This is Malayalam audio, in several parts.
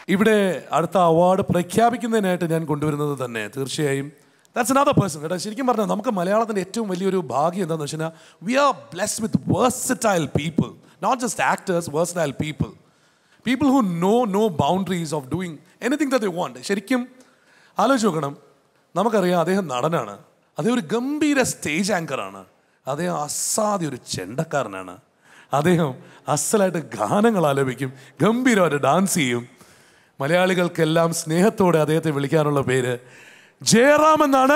ഇവിടെ അടുത്ത അവാർഡ് പ്രഖ്യാപിക്കുന്നതിനായിട്ട് ഞാൻ കൊണ്ടുവരുന്നത് തന്നെ തീർച്ചയായും ദാറ്റ്സ് another പേഴ്സൺ കേട്ടോ ശരിക്കും പറഞ്ഞാൽ നമുക്ക് മലയാളത്തിൻ്റെ ഏറ്റവും വലിയൊരു ഭാഗ്യം എന്താണെന്ന് വെച്ച് കഴിഞ്ഞാൽ we are blessed with versatile people not just actors versatile people people who know no boundaries of doing anything the they want ശരിക്കും ആലോചിച്ച് നോക്കണം നമുക്കറിയാം അദ്ദേഹം നടനാണ് അദ്ദേഹം ഒരു ഗംഭീര സ്റ്റേജ് ആങ്കറാണ് അദ്ദേഹം അസാധ്യ ഒരു ചെണ്ടക്കാരനാണ് അദ്ദേഹം അസലായിട്ട് ഗാനങ്ങൾ ആലപിക്കും ഗംഭീരമായിട്ട് ഡാൻസ് ചെയ്യും മലയാളികൾക്കെല്ലാം സ്നേഹത്തോടെ അദ്ദേഹത്തെ വിളിക്കാനുള്ള പേര് ജയറാം എന്നാണ്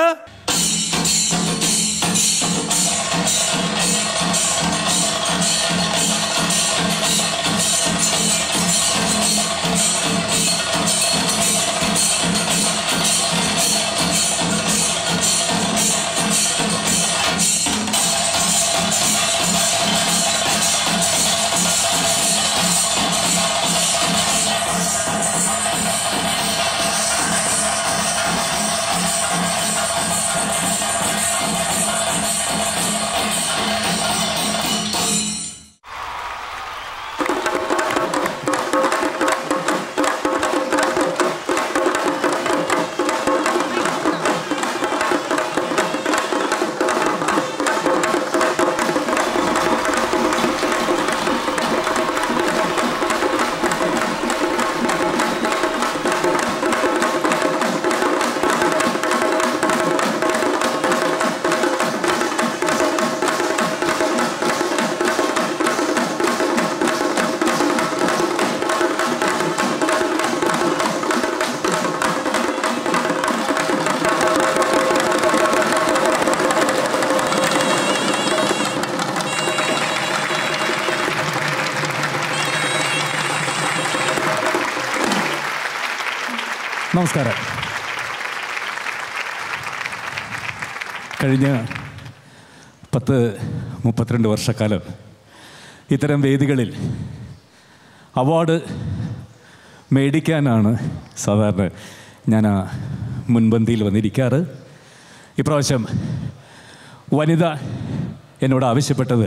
നമസ്കാരം കഴിഞ്ഞ പത്ത് മുപ്പത്തിരണ്ട് വർഷക്കാലം ഇത്തരം വേദികളിൽ അവാർഡ് മേടിക്കാനാണ് സാധാരണ ഞാൻ ആ മുൻപന്തിയിൽ വന്നിരിക്കാറ് ഇപ്രാവശ്യം വനിത എന്നോട് ആവശ്യപ്പെട്ടത്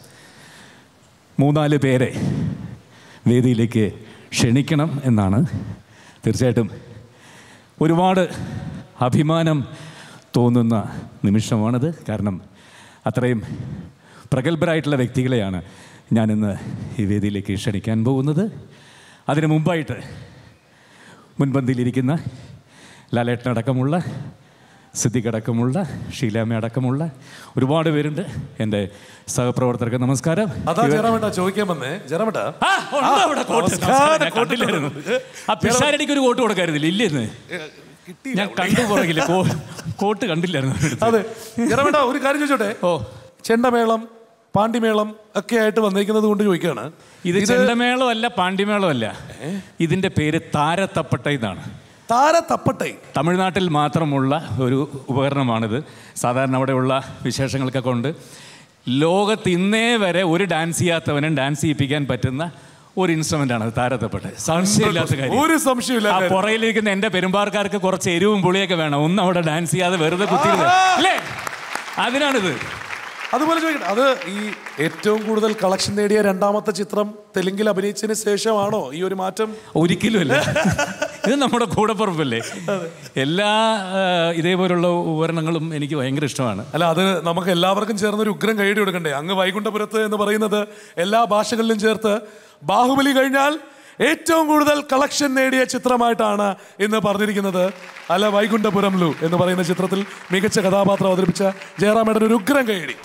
മൂന്നാല് പേരെ വേദിയിലേക്ക് ക്ഷണിക്കണം എന്നാണ് തീർച്ചയായിട്ടും ഒരുപാട് അഭിമാനം തോന്നുന്ന നിമിഷമാണത് കാരണം അത്രയും പ്രഗത്ഭരായിട്ടുള്ള വ്യക്തികളെയാണ് ഞാനിന്ന് ഈ വേദിയിലേക്ക് ക്ഷണിക്കാൻ പോകുന്നത് അതിനു മുമ്പായിട്ട് മുൻപന്തിയിലിരിക്കുന്ന ലാലേട്ടനടക്കമുള്ള സിദ്ദിഖടക്കമുള്ള ഷീലാമ്മ അടക്കമുള്ള ഒരുപാട് പേരുണ്ട് എൻ്റെ സഹപ്രവർത്തകർക്ക് നമസ്കാരം അതാ ജയറാമേട്ടാ ചോദിക്കാൻ വന്നേ ജയറാമേട്ടാ ആ, ഉണ്ട് അവിടെ കോട്ട്. നമസ്കാരം, ഞാൻ കണ്ടില്ലായിരുന്നു. ആ പിഷാരടിക്ക് ഒരു കോട്ട് കൊടുക്കായിരുന്നില്ല ഇല്ലെന്ന് ഞാൻ കണ്ടു പുറകില്ല കോട്ട് കണ്ടില്ലായിരുന്നു അതെ ജയറാമേട്ടാ ഒരു കാര്യം ചോദിച്ചോട്ടെ ഓ ചെണ്ടമേളം പാണ്ടിമേളം ഒക്കെ ആയിട്ട് വന്നിരിക്കുന്നത് കൊണ്ട് ചോദിക്കുകയാണ് ഇത് ചെണ്ടമേളം അല്ല പാണ്ടിമേളം അല്ല ഇതിന്റെ പേര് താരത്തപ്പട്ട എന്നാണ് താര തപ്പട്ടൈ തമിഴ്നാട്ടിൽ മാത്രമുള്ള ഒരു ഉപകരണമാണിത് സാധാരണ അവിടെയുള്ള വിശേഷങ്ങളൊക്കെ കൊണ്ട് ലോകത്ത് ഇന്നേ വരെ ഒരു ഡാൻസ് ചെയ്യാത്തവനും ഡാൻസ് ചെയ്യിപ്പിക്കാൻ പറ്റുന്ന ഒരു ഇൻസ്ട്രുമെന്റ് ആണ് താരത്തപ്പട്ട സംശയമില്ലാത്ത കാര്യം ഒരു സംശയമില്ല ആ പുറയിലിരിക്കുന്ന എന്റെ പെരുമ്പാർക്കാർക്ക് കുറച്ച് എരിവും പുളിയൊക്കെ വേണം ഒന്ന് അവിടെ ഡാൻസ് ചെയ്യാതെ വെറുതെ കുത്തിയിരുന്ന് അല്ലേ അതിനാണിത് അതുപോലെ ചോദിക്കട്ടെ അത് ഈ ഏറ്റവും കൂടുതൽ കളക്ഷൻ നേടിയ രണ്ടാമത്തെ ചിത്രം തെലുങ്കിൽ അഭിനയിച്ചതിന് ശേഷമാണോ ഈ ഒരു മാറ്റം ഒരിക്കലുമല്ല ഇത് നമ്മുടെ കൂടപ്പുറപ്പല്ലേ എല്ലാ ആ, ഇതേപോലുള്ള ഉപകരണങ്ങളും എനിക്ക് ഭയങ്കര ഇഷ്ടമാണ് അല്ല അത് നമുക്ക് എല്ലാവർക്കും ചേർന്ന് ഒരു ഉഗ്രം കൈയടി കൊടുക്കണ്ടേ അങ്ങ് വൈകുണ്ഠപുരത്ത് എന്ന് പറയുന്നത് എല്ലാ ഭാഷകളിലും ചേർത്ത് ബാഹുബലി കഴിഞ്ഞാൽ ഏറ്റവും കൂടുതൽ കളക്ഷൻ നേടിയ ചിത്രമായിട്ടാണ് ഇന്ന് പറഞ്ഞിരിക്കുന്നത് അല്ല വൈകുണ്ഠപുരം ലു എന്ന് പറയുന്ന ചിത്രത്തിൽ മികച്ച കഥാപാത്രം അവതരിപ്പിച്ച ജയറാമേടൻ ഒരു ഉഗ്രം കൈയടി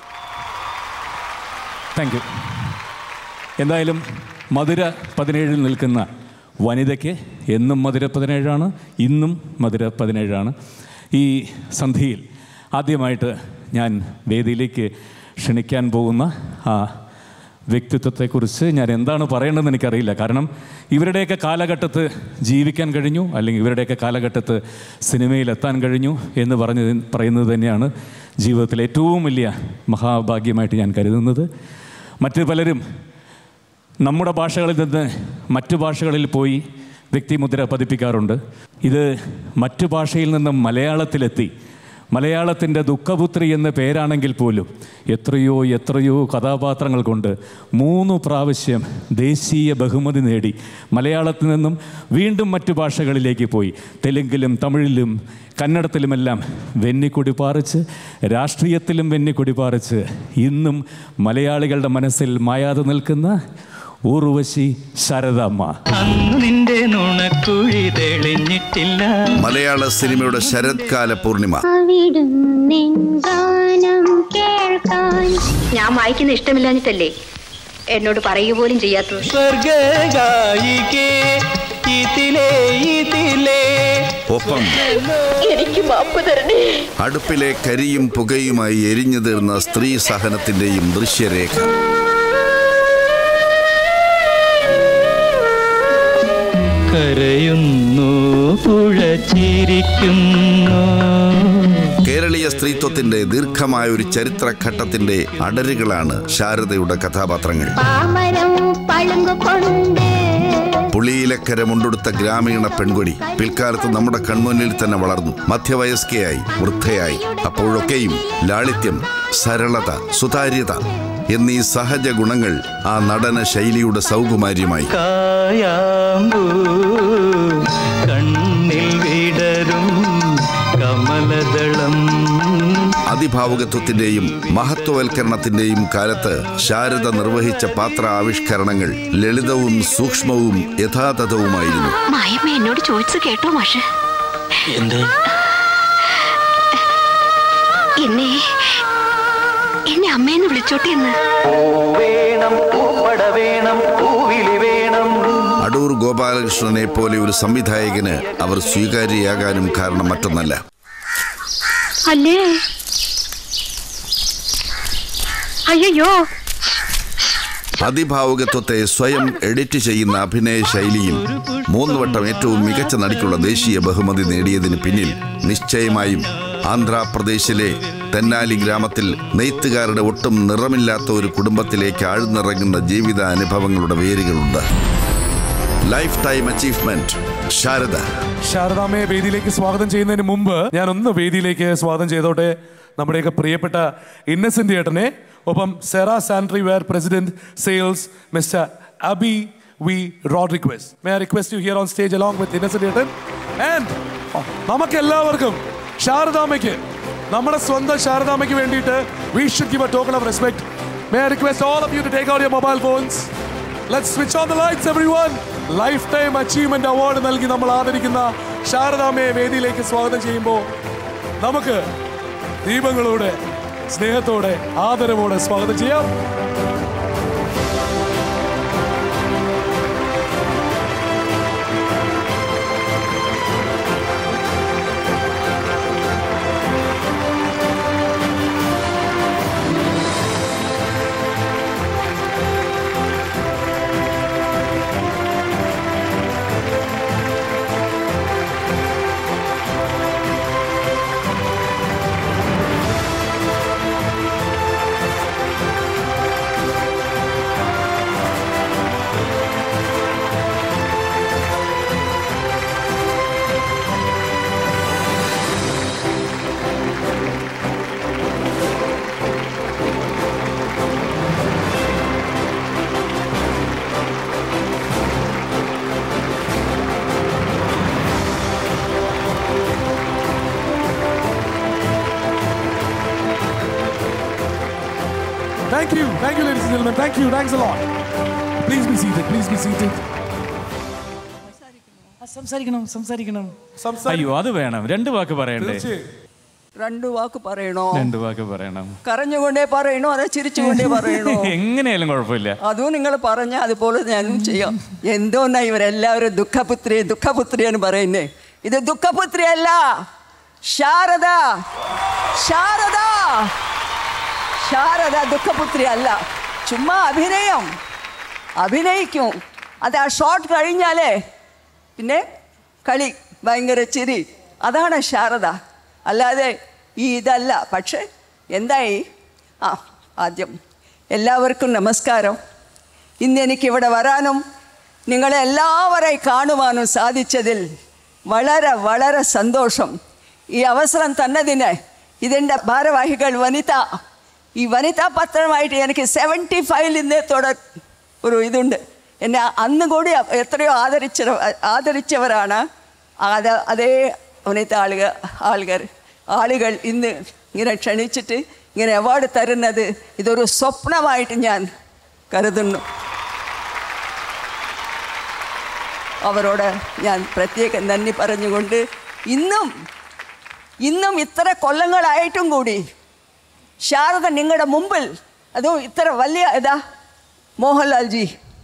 താങ്ക് യു എന്തായാലും മധുര പതിനേഴിൽ നിൽക്കുന്ന വനിതയ്ക്ക് എന്നും മധുര പതിനേഴാണ് ഇന്നും മധുര പതിനേഴാണ് ഈ സന്ധിയിൽ ആദ്യമായിട്ട് ഞാൻ വേദിയിലേക്ക് ക്ഷണിക്കാൻ പോകുന്ന ആ വ്യക്തിത്വത്തെക്കുറിച്ച് ഞാൻ എന്താണ് പറയേണ്ടതെന്ന് എനിക്കറിയില്ല കാരണം ഇവരുടെയൊക്കെ കാലഘട്ടത്ത് ജീവിക്കാൻ കഴിഞ്ഞു അല്ലെങ്കിൽ ഇവരുടെയൊക്കെ കാലഘട്ടത്ത് സിനിമയിൽ എത്താൻ കഴിഞ്ഞു എന്ന് പറഞ്ഞ് പറയുന്നത് തന്നെയാണ് ജീവിതത്തിലെ ഏറ്റവും വലിയ മഹാഭാഗ്യമായിട്ട് ഞാൻ കരുതുന്നത് മറ്റ് പലരും നമ്മുടെ ഭാഷകളിൽ നിന്ന് മറ്റു ഭാഷകളിൽ പോയി വ്യക്തിമുദ്ര പതിപ്പിക്കാറുണ്ട് ഇത് മറ്റു ഭാഷയിൽ നിന്നും മലയാളത്തിലെത്തി മലയാളത്തിൻ്റെ ദുഃഖപുത്രി എന്ന പേരാണെങ്കിൽ പോലും എത്രയോ എത്രയോ കഥാപാത്രങ്ങൾ കൊണ്ട് മൂന്ന് പ്രാവശ്യം ദേശീയ ബഹുമതി നേടി മലയാളത്തിൽ നിന്നും വീണ്ടും മറ്റു ഭാഷകളിലേക്ക് പോയി തെലുങ്കിലും തമിഴിലും കന്നഡത്തിലുമെല്ലാം വെന്നിക്കൊടി പാറിച്ച് രാഷ്ട്രീയത്തിലും വെന്നിക്കൊടി പാറിച്ച് ഇന്നും മലയാളികളുടെ മനസ്സിൽ മായാതെ നിൽക്കുന്ന ഊർവശി ശാരദാമ്മ അന്ന് നിന്റെ നുണക്കുഴി തെളിഞ്ഞിട്ടില്ല മലയാള സിനിമയുടെ ശരത്കാല പൂർണിമ അവിടും ഗാനം കേൾക്കാൻ ഞാൻ വായിക്കുന്ന ഇഷ്ടമില്ലാഞ്ഞിട്ടല്ലേ എന്നോട് പറയുക പോലും ചെയ്യാത്തത് സ്വർഗായികേ ഇതിലേ ഇതിലേ ഒപ്പം എനിക്ക് മാപ്പ് തരണേ അടുപ്പിലെ കരിയും പുകയുമായി എരിഞ്ഞു തീർന്ന സ്ത്രീ സഹനത്തിന്റെയും ദൃശ്യരേഖ കരയുന്നു പുഴ ചിരിക്കുന്നു കേരളീയ സ്ത്രീത്വത്തിന്റെ ദീർഘമായ ഒരു ചരിത്രഘട്ടത്തിന്റെ അടരുകളാണ് ശാരദയുടെ കഥാപാത്രങ്ങൾ പാമരം പളുങ്കുകൊണ്ട് പുളിയിലക്കര മുണ്ടെടുത്ത ഗ്രാമീണ പെൺകൊടി പിൽക്കാലത്ത് നമ്മുടെ കൺമുന്നിൽ തന്നെ വളർന്നു മധ്യവയസ്കയായി വൃദ്ധയായി അപ്പോഴൊക്കെയും ലാളിത്യം സരളത സുതാര്യത എന്നീ സഹജ ഗുണങ്ങൾ ആ നടന ശൈലിയുടെ സൗകുമാര്യമായി കായാമ്പൂ കണ്ണിൽ വിടരും കമലദളം അതിഭാവുകത്വത്തിന്റെയും മഹത്വവൽക്കരണത്തിന്റെയും കാലത്ത് ശാരദ നിർവഹിച്ച പാത്ര ആവിഷ്കരണങ്ങൾ ലളിതവും സൂക്ഷ്മവും യഥാതഥവുമായിരുന്നു മായമ്മ എന്നോട് ചോദിച്ചു കേട്ടോ മാഷ് എന്തേ എന്നെ എന്നെ അമ്മയെന്ന് വിളിച്ചോട്ടെ എന്ന് വേണം പൂപ്പട വേണം പൂവിളി വേണം അടൂർ ഗോപാലകൃഷ്ണനെ പോലെ ഒരു സംവിധായകന് അവർ സ്വീകാര്യയാകാനും കാരണം മറ്റൊന്നല്ല അല്ലേ അയ്യോ അതിഭാവുകത്വത്തെ സ്വയം എഡിറ്റ് ചെയ്യുന്ന അഭിനയ ശൈലിയിൽ മൂന്ന് വട്ടം ഏറ്റവും മികച്ച നടിക്കുള്ള ദേശീയ ബഹുമതി നേടിയതിന് പിന്നിൽ നിശ്ചയമായും ആന്ധ്രാപ്രദേശിലെ തെന്നാലി ഗ്രാമത്തിൽ നെയ്ത്തുകാരുടെ ഒട്ടും നിറമില്ലാത്ത ഒരു കുടുംബത്തിലേക്ക് ആഴ്ന്നിറങ്ങുന്ന ജീവിത അനുഭവങ്ങളുടെ വേരുകളുണ്ട് ലൈഫ് ടൈം അച്ചീവ്മെന്റ് ശാരദ ശാരദാമ്മയെ വേദിയിലേക്ക് സ്വാഗതം ചെയ്യുന്നതിന് മുമ്പ് ഞാൻ ഒന്ന് വേദിയിലേക്ക് സ്വാഗതം ചെയ്തോട്ടെ നമ്മുടെയൊക്കെ പ്രിയപ്പെട്ട ഇന്നസെന്റ് ഏട്ടനെ ഒപ്പം Cera sanitary ware president sales mister A B V റോഡ് request may request you here on stage along with Innocent ഏട്ടൻ ആൻഡ് നമുക്ക് എല്ലാവർക്കും ശാരദാമ്മയ്ക്ക് നമ്മുടെ സ്വന്തം ശാരദാമ്മയ്ക്ക് വേണ്ടിയിട്ട് we should give a token of respect may request all of you to take out your mobile phones let's switch on the lights everyone life time achievement award നൽകി നമ്മൾ ആദരിക്കുന്ന ശാരദാമ്മയെ വേദിയിലേക്ക് സ്വാഗതം ചെയ്യുമ്പോൾ നമുക്ക് ദീപങ്ങളോടെ സ്നേഹത്തോടെ ആദരവോടെ സ്വാഗതം ചെയ്യാം Thank you. Thank you, ladies and gentlemen. Thank you. Thanks a lot. Please be seated. Please be seated. സംസാരിക്കണം സംസാരിക്കണം സംസാരിക്കൂ. അയ്യോ അത് വേണം രണ്ട് വാക്ക് പറയണ്ടേ തീർച്ചയായും. രണ്ടു വാക്ക് പറയണോ രണ്ട് വാക്ക് പറയണം കരഞ്ഞുകൊണ്ടേ പറയണോ അതോ ചിരിച്ചുകൊണ്ടേ പറയണോ എങ്ങനെയായാലും കുഴപ്പമില്ല അതും നിങ്ങൾ പറഞ്ഞ അതുപോലെ ഞാനും ചെയ്യാം എന്തോന്നാ ഇവരെല്ലാവരും ദുഃഖപുത്രി ദുഃഖപുത്രി എന്ന് പറയുന്നേ ഇത് ദുഃഖപുത്രി അല്ല ശാരദ ശാരദ ശാരദ ദുഃഖപുത്രി അല്ല ചുമ്മാ അഭിനയം അഭിനയിക്കും അത് ആ ഷോട്ട് കഴിഞ്ഞാലേ പിന്നെ കളി ഭയങ്കര ചിരി അതാണ് ശാരദ അല്ലാതെ ഈ ഇതല്ല പക്ഷേ എന്തായി ആ ആദ്യം എല്ലാവർക്കും നമസ്കാരം ഇന്ന് എനിക്കിവിടെ വരാനും നിങ്ങളെ എല്ലാവരെയും കാണുവാനും സാധിച്ചതിൽ വളരെ വളരെ സന്തോഷം ഈ അവസരം തന്നതിന് ഇതിൻ്റെ ഭാരവാഹികൾ വനിത ഈ വനിതാ പത്രമായിട്ട് എനിക്ക് സെവൻറ്റി ഫൈവിൽ നിന്നേ തുടർ ഒരു ഇതുണ്ട് എന്നെ അന്ന് കൂടി എത്രയോ ആദരിച്ച ആദരിച്ചവരാണ് അത് അതേ വനിത ആളുകൾ ആളുകൾ ആളുകൾ ഇന്ന് ഇങ്ങനെ ക്ഷണിച്ചിട്ട് ഇങ്ങനെ അവാർഡ് തരുന്നത് ഇതൊരു സ്വപ്നമായിട്ട് ഞാൻ കരുതുന്നു അവരോട് ഞാൻ പ്രത്യേകം നന്ദി പറഞ്ഞുകൊണ്ട് ഇന്നും ഇന്നും ഇത്ര കൊല്ലങ്ങളായിട്ടും കൂടി ശാരദ നിങ്ങളുടെ മുമ്പിൽ അതും ഇത്ര വലിയ ഇതാ മോഹൻലാൽ ജി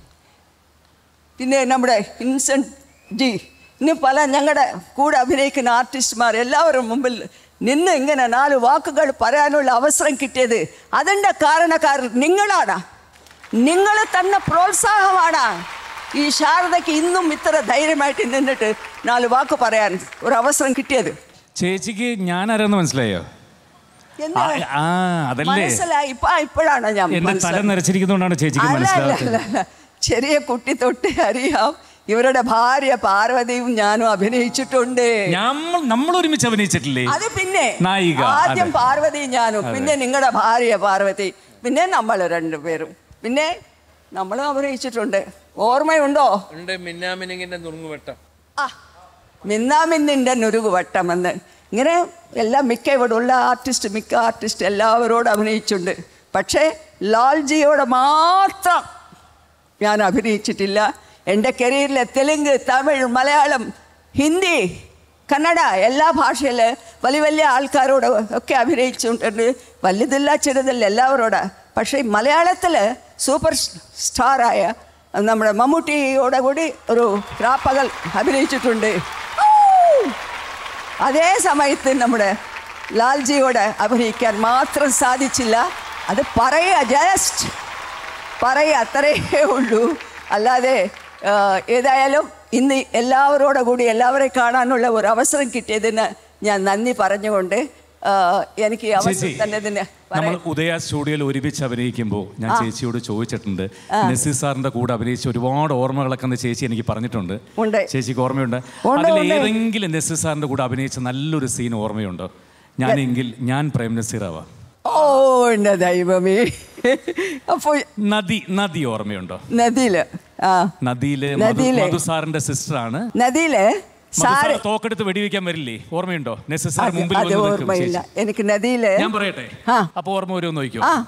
പിന്നെ നമ്മുടെ ഇൻസെൻറ്റ് ജി ഇനി പല ഞങ്ങളുടെ കൂടെ അഭിനയിക്കുന്ന ആർട്ടിസ്റ്റ്മാർ എല്ലാവരും മുമ്പിൽ നിന്ന് ഇങ്ങനെ നാല് വാക്കുകൾ പറയാനുള്ള അവസരം കിട്ടിയത് അതിൻ്റെ കാരണക്കാരൻ നിങ്ങളാണ് നിങ്ങൾ തന്നെ പ്രോത്സാഹമാണ് ഈ ശാരദയ്ക്ക് ഇന്നും ഇത്ര ധൈര്യമായിട്ട് നിന്നിട്ട് നാല് വാക്ക് പറയാൻ ഒരു അവസരം കിട്ടിയത് ചേച്ചിക്ക് ഞാൻ ആരാന്ന് മനസ്സിലായോ എന്താ ആ, ആ അതല്ലേ മനസ്സിലായി ഇപ്പൊ ഇപ്പോഴാണ് ഞാൻ എന്റെ തല മനസ്സിലായത്. നിറച്ചിരിക്കുന്നതുകൊണ്ടാണ് ചേച്ചിക്ക് അല്ല, അല്ല, മനസ്സിലാവാത്തത് അല്ല, അല്ല. ചെറിയ കുട്ടി തൊട്ട് അറിയാം ഇവരുടെ ഭാര്യ പാർവതിയും ഞാനും അഭിനയിച്ചിട്ടുണ്ട് നമ്മൾ നമ്മൾ ഒരുമിച്ച് അഭിനയിച്ചിട്ടില്ലേ അത് പിന്നെ നായിക, ആദ്യം അതെ. പാർവതി ഞാനും പിന്നെ നിങ്ങളുടെ ഭാര്യ പാർവതി പിന്നെ നമ്മൾ രണ്ടുപേരും പിന്നെ നമ്മളും അഭിനയിച്ചിട്ടുണ്ട് ഓർമ്മയുണ്ടോ ഉണ്ട് മിന്നാമിനിങ്ങിന്റെ നുറുങ്ങുവെട്ടം ആ മിന്നാമിന്നിൻ്റെ നുരുകുവട്ടം എന്ന് ഇങ്ങനെ എല്ലാം മിക്ക ഇവിടെ ഉള്ള ആർട്ടിസ്റ്റ് മിക്ക ആർട്ടിസ്റ്റ് എല്ലാവരോടും അഭിനയിച്ചിട്ടുണ്ട് പക്ഷേ ലാൽജിയോട് മാത്രം ഞാൻ അഭിനയിച്ചിട്ടില്ല എൻ്റെ കരിയറിലെ തെലുങ്ക് തമിഴ് മലയാളം ഹിന്ദി കന്നഡ എല്ലാ ഭാഷയിൽ വലിയ വലിയ ആൾക്കാരോട് ഒക്കെ അഭിനയിച്ചിട്ടുണ്ട് വലുതില്ല ചെറുതില്ല എല്ലാവരോട് പക്ഷേ മലയാളത്തിൽ സൂപ്പർ സ്റ്റാറായ നമ്മുടെ മമ്മൂട്ടിയോടെ കൂടി ഒരു രാപ്പകൽ അഭിനയിച്ചിട്ടുണ്ട് ഔ! അതേ സമയത്ത് നമ്മുടെ ലാൽജിയോട് അഭിനയിക്കാൻ മാത്രം സാധിച്ചില്ല അത് പറയുക ജസ്റ്റ് പറയുക അത്രയേ ഉള്ളൂ അല്ലാതെ ആ, ഏതായാലും ഇന്ന് എല്ലാവരോടും കൂടി എല്ലാവരെയും കാണാനുള്ള ഒരു അവസരം കിട്ടിയതിന് ഞാൻ നന്ദി പറഞ്ഞുകൊണ്ട് ആ, എനിക്ക് ഈ ചേച്ചി അവസരം തന്നെ ഇതിന് നമ്മൾ പറയാൻ- ഉദയ സ്റ്റുഡിയോയിൽ ഒരുമിച്ച് അഭിനയിക്കുമ്പോൾ ഞാൻ ആ. ചേച്ചിയോട് ചോദിച്ചിട്ടുണ്ട് ആ. നസീർ സാറിന്റെ കൂടെ അഭിനയിച്ച ഒരുപാട് ഓർമ്മകളൊക്കെ അന്ന് ചേച്ചി എനിക്ക് പറഞ്ഞിട്ടുണ്ട് ഉണ്ട്. ചേച്ചിക്ക് ഓർമ്മയുണ്ട് ഉണ്ട്, അതിൽ ഉണ്ട്. ഏതെങ്കിലും നസീർ സാറിന്റെ കൂടെ അഭിനയിച്ച നല്ലൊരു സീൻ ഓർമ്മയുണ്ടോ ഞാനെങ്കിൽ ഞാൻ പ്രേം നസീറാവാം ഓ എൻ്റെ ദൈവമേ അപ്പോൾ നദി നദി ഓർമ്മയുണ്ടോ നദിയില് ആ നദിയിലെ മധു- നദിയിലെ. മധു സാറിന്റെ സിസ്റ്ററാണ് നദിയില് സാറ് തോക്കെടുത്ത് വെടിവെക്കാൻ വരില്ലേ ഓർമ്മയുണ്ടോ നസീർ സാർ അത് മുമ്പിൽ അത് വന്ന് നിൽക്കും ഓർമ്മയില്ല ചേച്ചി. എനിക്ക് നദിയില് ഞാൻ പറയട്ടെ ആ. അപ്പൊ ഓർമ്മ വരുമെന്ന് നോക്കിയോ ആ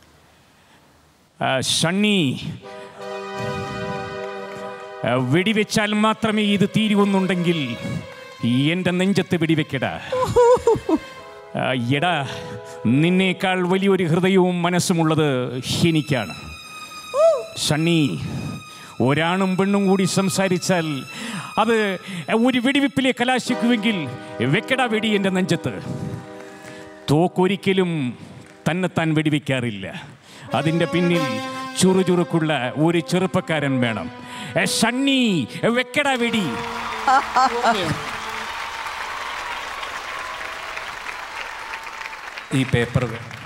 ആ, ഷണ്ണി ആ, വെടിവെച്ചാൽ മാത്രമേ ഇത് തീരുവെന്നുണ്ടെങ്കിൽ എൻ്റെ നെഞ്ചത്ത് വെടിവെക്കട ആ, എടാ നിന്നേക്കാൾ വലിയൊരു ഹൃദയവും മനസ്സുമുള്ളത് എനിക്കാണ് ഷണ്ണി ഒരാണും പെണ്ണും കൂടി സംസാരിച്ചാൽ അത് ഒരു വെടിവെപ്പിലെ കലാശിക്കുമെങ്കിൽ വെക്കട വെടി എൻ്റെ നെഞ്ചത്ത് തോക്കൊരിക്കലും തന്നെത്താൻ വെടിവെക്കാറില്ല അതിൻ്റെ പിന്നിൽ ചുറുചുറുക്കുള്ള ഒരു ചെറുപ്പക്കാരൻ വേണം എ, ഷണ്ണി വെക്കട വെടി ഈ പേപ്പർ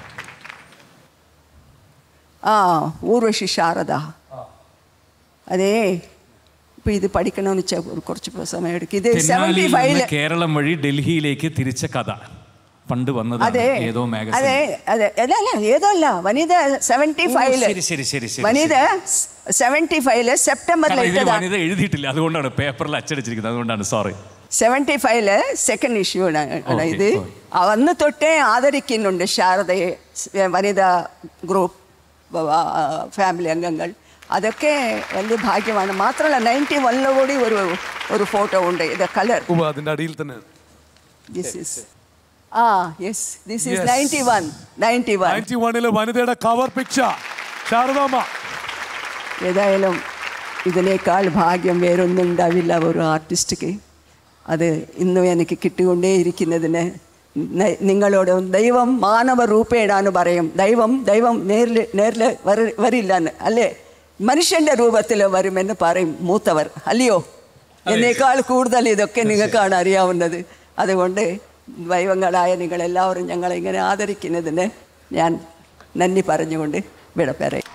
ആ ഊർവശി ശാരദ അതേ ഇപ്പൊ ഇത് പഠിക്കണമെന്ന് വെച്ചാൽ ഒരു കുറച്ച് സമയം എടുക്കും ഇത് സെവൻറ്റി തെന്നാലിയിൽ നിന്ന് ഫൈവില് കേരളം വഴി ഡൽഹിയിലേക്ക് തിരിച്ച കഥ പണ്ട് വന്നത് അതെ ഏതോ അതെ മാഗസിൻ അതെ അല്ല അല്ല ഏതോ അല്ല വനിത സെവൻറ്റി ഓ, ഫൈവില് ശരി, ശരി, ശരി, ശരി, വനിത സെവൻറ്റി ഫൈവില് സെപ്റ്റംബറിൽ കാരണം ഇതിൽ ഇട്ടതാ വനിത എഴുതിയിട്ടില്ല അതുകൊണ്ടാണ് പേപ്പറിൽ അച്ചടിച്ചിരിക്കുന്നത് അതുകൊണ്ടാണ് സോറി സെവൻറ്റി ഫൈവില് സെക്കൻഡ് ഇഷ്യൂ ആണ് Okay, ഇത് അന്ന് തൊട്ടേ ആദരിക്കുന്നുണ്ട് ശാരദയെ സ് വനിതാ ഗ്രൂപ്പ് ഫാമിലി അംഗങ്ങൾ അതൊക്കെ വലിയ ഭാഗ്യമാണ് മാത്രമല്ല നയൻറ്റി വണ്ണിൽ കൂടി ഒരു ഒരു ഫോട്ടോ ഉണ്ട് ഇത് കളർ ഉവ്വ് അതിന്റെ അടിയിൽ തന്നെ ദിസ് ഇസ് ആ yes this is Yes. Ninety one ninety one ninety വണ്ണിലെ വനിതയുടെ കവർ പിക്ചർ ശാരദാമ്മ ഏതായാലും ഇതിനേക്കാൾ ഭാഗ്യം വേറൊന്നും ഉണ്ടാവില്ല ഒരു ആർട്ടിസ്റ്റിക്ക് അത് ഇന്നും എനിക്ക് കിട്ടിക്കൊണ്ടേയിരിക്കുന്നതിന് ന- നിങ്ങളോട് ദൈവം മാനവ രൂപേണാന്ന് പറയും ദൈവം ദൈവം നേരിൽ നേരിൽ വര വരില്ല എന്ന് അല്ലേ മനുഷ്യൻ്റെ രൂപത്തിൽ വരുമെന്ന് പറയും മൂത്തവർ അല്ലയോ എന്നേക്കാൾ കൂടുതൽ ഇതൊക്കെ നിങ്ങൾക്കാണ് അറിയാവുന്നത് അതുകൊണ്ട് ദൈവങ്ങളായ നിങ്ങളെല്ലാവരും ഞങ്ങളെ ഇങ്ങനെ ആദരിക്കുന്നതിന് ഞാൻ നന്ദി പറഞ്ഞുകൊണ്ട് വിടപ്പേറയും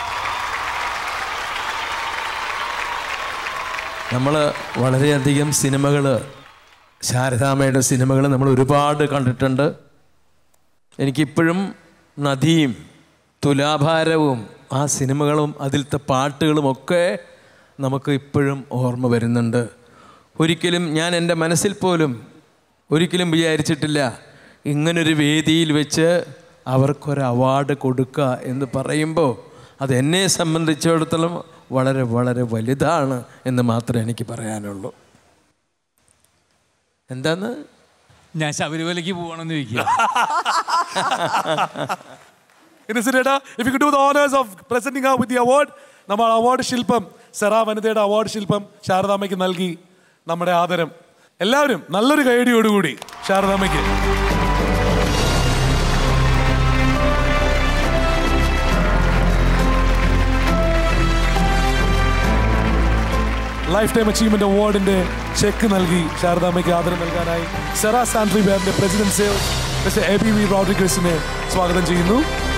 നമ്മൾ വളരെയധികം സിനിമകൾ ശാരദാമ്മയുടെ സിനിമകൾ നമ്മൾ ഒരുപാട് കണ്ടിട്ടുണ്ട് എനിക്കിപ്പോഴും നദിയും തുലാഭാരവും ആ സിനിമകളും അതിലത്തെ പാട്ടുകളും ഒക്കെ നമുക്ക് ഇപ്പോഴും ഓർമ്മ വരുന്നുണ്ട് ഒരിക്കലും ഞാൻ എൻ്റെ മനസ്സിൽ പോലും ഒരിക്കലും വിചാരിച്ചിട്ടില്ല ഇങ്ങനൊരു വേദിയിൽ വെച്ച് അവർക്കൊരു അവാർഡ് കൊടുക്കുക എന്ന് പറയുമ്പോൾ അത് എന്നെ സംബന്ധിച്ചിടത്തോളം വളരെ വളരെ വലുതാണ് എന്ന് മാത്രമേ എനിക്ക് പറയാനുള്ളൂ എന്താന്ന് ഞാൻ ശബരിമലയ്ക്ക് പോകണമെന്ന് ചോദിക്കുക ഇന്നസെന്റേട്ടാ if you do the honours of presenting her with the award നമ്മൾ അവാർഡ് ശില്പം സെറ വനിതയുടെ അവാർഡ് ശില്പം ശാരദാമ്മയ്ക്ക് നൽകി നമ്മുടെ ആദരം എല്ലാവരും നല്ലൊരു കൈയടിയോടുകൂടി ശാരദാമ്മയ്ക്ക് ലൈഫ് ടൈം അച്ചീവ്മെന്റ് അവാർഡിന്റെ ചെക്ക് നൽകി ശാരദാമ്മയ്ക്ക് ആദരം നൽകാനായി സെറ സാൻട്രി ബാറിന്റെ പ്രസിഡന്റ് സേവ് മിസ്റ്റർ എ ബി വി റോഡ്രിഗസിനെ സ്വാഗതം ചെയ്യുന്നു